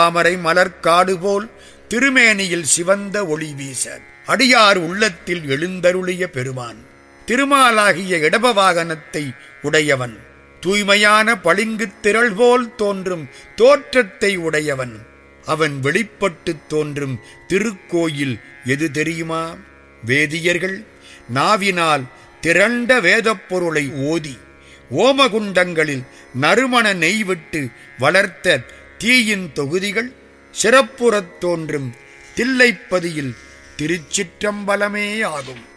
தாமரை மலர்காடு போல் திருமேனியில் சிவந்த ஒளி வீச அடியார் உள்ளத்தில் எழுந்தருளிய பெருமான் திருமாலாகிய இடப வாகனத்தை உடையவன் தூய்மையான பளிங்குத் திரள் போல் தோன்றும் தோற்றத்தை உடையவன் அவன் வெளிப்பட்டு தோன்றும் திருக்கோயில் எது தெரியுமா வேதியர்கள் நாவினால் திரண்ட வேதப் பொருளை ஓதி ஓமகுண்டங்களில் நறுமண நெய் விட்டு வளர்த்த தீயின் தொகுதிகள் சிறப்புறத் தோன்றும் தில்லைப்பதியில் திருச்சிற்றம்பலமே ஆகும்